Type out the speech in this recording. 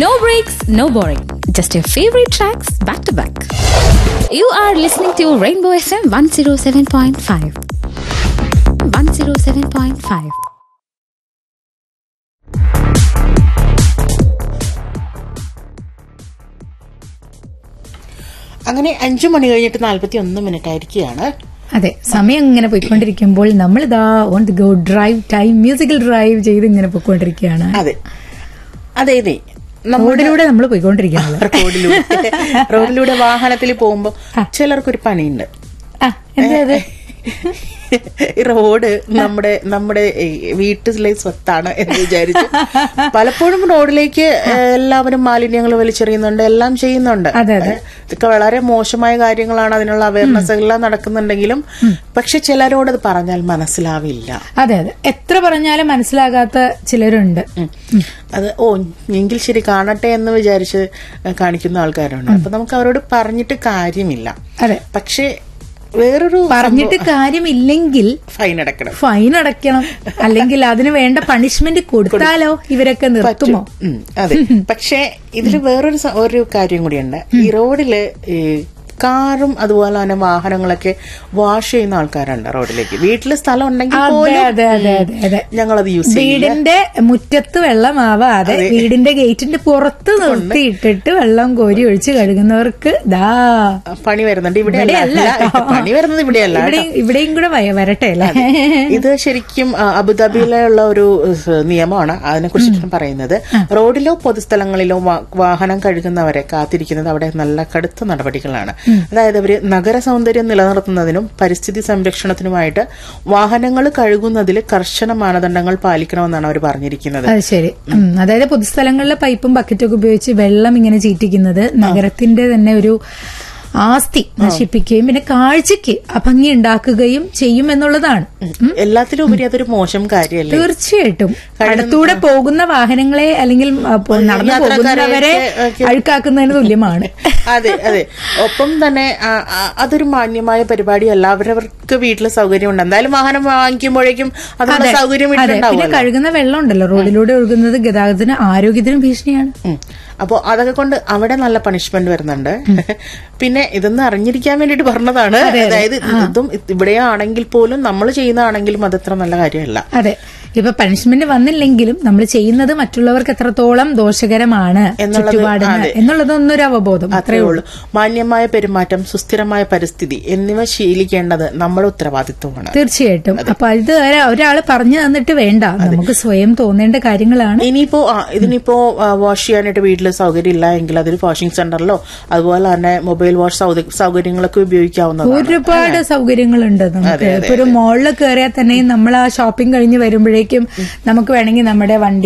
No breaks, no boring. Just your favorite tracks back to back. You are listening to Rainbow FM 107.5. 107.5. അങ്ങനെ അഞ്ചു മണി കഴിഞ്ഞിട്ട് നാല്പത്തി ഒന്ന് minute ആയിരിക്കുകയാണ് അതെ സമയം ഇങ്ങനെ പോയിക്കൊണ്ടിരിക്കുമ്പോൾ നമ്മൾ ഇതാ on the go drive time musical drive ചെയ്ത് ഇങ്ങനെ പോയിക്കൊണ്ടിരിക്കുകയാണ് അതെ അതെ അതെ റോഡിലൂടെ നമ്മൾ പോയിക്കൊണ്ടിരിക്കുന്നത് റോഡിലൂടെ റോഡിലൂടെ വാഹനത്തിൽ പോകുമ്പോ ചിലർക്കൊരു പണിയുണ്ട് ആ എന്താ അത് ഈ റോഡ് നമ്മുടെ നമ്മുടെ ഈ വീട്ടിലെ സ്വത്താണ് എന്ന് വിചാരിച്ച് പലപ്പോഴും റോഡിലേക്ക് എല്ലാവരും മാലിന്യങ്ങൾ വലിച്ചെറിയുന്നുണ്ട് എല്ലാം ചെയ്യുന്നുണ്ട് അതെ, അതെ. ഇതൊക്കെ വളരെ മോശമായ കാര്യങ്ങളാണ് അതിനുള്ള അവയർനെസ് എല്ലാം നടക്കുന്നുണ്ടെങ്കിലും പക്ഷെ ചിലരോട് അത് പറഞ്ഞാൽ മനസ്സിലാവില്ല അതെ അതെ എത്ര പറഞ്ഞാലും മനസ്സിലാകാത്ത ചിലരുണ്ട് ഉം. അത് ഓ എങ്കിൽ ശരി കാണട്ടെ എന്ന് വിചാരിച്ച് കാണിക്കുന്ന ആൾക്കാരുണ്ട് അപ്പൊ നമുക്ക് അവരോട് പറഞ്ഞിട്ട് കാര്യമില്ല അതെ പക്ഷെ വേറൊരു പറഞ്ഞിട്ട് കാര്യമില്ലെങ്കിൽ ഫൈൻ അടക്കണം ഫൈൻ അടയ്ക്കണം അല്ലെങ്കിൽ അതിന് വേണ്ട പണിഷ്മെന്റ് കൊടുത്താലോ ഇവരൊക്കെ നിർത്തുമോ ഉം, അതെ പക്ഷെ ഇതിൽ വേറൊരു സ- ഒരു കാര്യം കൂടിയുണ്ട് ഈ റോഡില് ഈ കാറും അതുപോലെ തന്നെ വാഹനങ്ങളൊക്കെ വാഷ് ചെയ്യുന്ന ആൾക്കാരുണ്ട് റോഡിലേക്ക് വീട്ടില് സ്ഥലം ഉണ്ടെങ്കിൽ അതെ പോലും അതെ അതെ അതെ അതെ ഞങ്ങളത് യൂസ് ചെയ്യും വീടിന്റെ മുറ്റത്ത് വെള്ളമാവാതെ വീടിന്റെ ഗേറ്റിന്റെ പുറത്ത് നിർത്തിയിട്ടിട്ട് വെള്ളം കോരി ഒഴിച്ച് കഴുകുന്നവർക്ക് ദാ പണി വരുന്നുണ്ട് ഇവിടെ ഇവിടെയല്ല കേട്ടോ. പണി വരുന്നത് ഇവിടെയല്ല ഇവിടെ ഇവിടെയും കൂടെ വയ- വരട്ടെ അല്ലേ ഇത് ശരിക്കും ആ, അബുദാബിയിലുള്ള ഒരു സ് നിയമമാണ് അതിനെ കുറിച്ചിട്ടാണ് പറയുന്നത് റോഡിലോ പൊതുസ്ഥലങ്ങളിലോ വാ- വാഹനം കഴുകുന്നവരെ കാത്തിരിക്കുന്നത് അവിടെ നല്ല കടുത്ത നടപടികളാണ് അതായത് അവര് നഗര സൗന്ദര്യം നിലനിർത്തുന്നതിനും പരിസ്ഥിതി സംരക്ഷണത്തിനുമായിട്ട് വാഹനങ്ങൾ കഴുകുന്നതിൽ കർശന മാനദണ്ഡങ്ങൾ പാലിക്കണമെന്നാണ് അവർ പറഞ്ഞിരിക്കുന്നത് അത് ശരി ഉം. അതായത് പൊതുസ്ഥലങ്ങളിലെ പൈപ്പും ബക്കറ്റൊക്കെ ഉപയോഗിച്ച് വെള്ളം ഇങ്ങനെ ചീറ്റിക്കുന്നത് നഗരത്തിന്റെ തന്നെ ഒരു ആസ്തി നശിപ്പിക്കുകയും പിന്നെ കാഴ്ചക്ക് അഭംഗി ഉണ്ടാക്കുകയും ചെയ്യും എന്നുള്ളതാണ് എല്ലാത്തിലും ഉപരി അതൊരു മോശം കാര്യമല്ലേ തീർച്ചയായിട്ടും അടുത്തൂടെ പോകുന്ന വാഹനങ്ങളെ അല്ലെങ്കിൽ ആ, പോ- നടന്നു പോകുന്നവരെ യാത്രക്കാരെയൊക്കെ, അഴുക്കാക്കുന്നതിന് തുല്യമാണ് അതെ അതെ ഒപ്പം തന്നെ ആ, ആ, അതൊരു മാന്യമായ പരിപാടിയല്ല അവരവർക്ക് വീട്ടിൽ സൗകര്യം ഉണ്ട് എന്തായാലും വാഹനം വാങ്ങിക്കുമ്പോഴേക്കും അതിനുള്ള സൗകര്യം അതെ പിന്നെ വീട്ടിലുണ്ടാവുമല്ലോ കഴുകുന്ന വെള്ളം ഉണ്ടല്ലോ റോഡിലൂടെ ഒഴുകുന്നത് ഗതാഗതത്തിന് ആരോഗ്യത്തിനും ഭീഷണിയാണ് ഉം. അപ്പോ അതൊക്കെ കൊണ്ട് അവിടെ നല്ല പണിഷ്മെന്റ് വരുന്നുണ്ട് പിന്നെ ഇതൊന്നും അറിഞ്ഞിരിക്കാൻ വേണ്ടിട്ട് പറഞ്ഞതാണ് അതായത് ഇതും ഇവിടെയാണെങ്കിൽ പോലും നമ്മൾ ചെയ്യുന്നതാണെങ്കിലും അതത്ര നല്ല കാര്യമല്ല അതെ ഇപ്പൊ പണിഷ്മെന്റ് വന്നില്ലെങ്കിലും നമ്മൾ ചെയ്യുന്നത് മറ്റുള്ളവർക്ക് എത്രത്തോളം ദോഷകരമാണ് എന്നുള്ളത് ചുറ്റുപാടിന് എന്നുള്ളതൊന്നൊരു അവബോധം അത്രേ ഉള്ളൂ മാന്യമായ പെരുമാറ്റം സുസ്ഥിരമായ പരിസ്ഥിതി എന്നിവ ശീലിക്കേണ്ടത് നമ്മുടെ ഉത്തരവാദിത്വമാണ് തീർച്ചയായിട്ടും അപ്പൊ ഇത് ഒരാ- ഒരാള് പറഞ്ഞു തന്നിട്ട് വേണ്ട നമുക്ക് സ്വയം തോന്നേണ്ട കാര്യങ്ങളാണ് ഇനിയിപ്പോ ആ, ഇതിനിപ്പോ ആ, വാഷ് ചെയ്യാനായിട്ട് വീട്ടിൽ സൗകര്യം ഇല്ല എങ്കിൽ അതൊരു വാഷിംഗ് സെന്ററിലോ അതുപോലെ തന്നെ മൊബൈൽ വാഷ് സൗക- സൗകര്യങ്ങളൊക്കെ ഉപയോഗിക്കാവുന്നതാണ് ഒരുപാട് സൗകര്യങ്ങളുണ്ട് നമുക്ക് ഇപ്പൊ ഒരു മോളിൽ കയറിയാൽ തന്നെ നമ്മൾ ആ ഷോപ്പിംഗ് കഴിഞ്ഞ് വരുമ്പോഴേക്കും നമുക്ക് വേണമെങ്കിൽ നമ്മുടെ വണ്ടി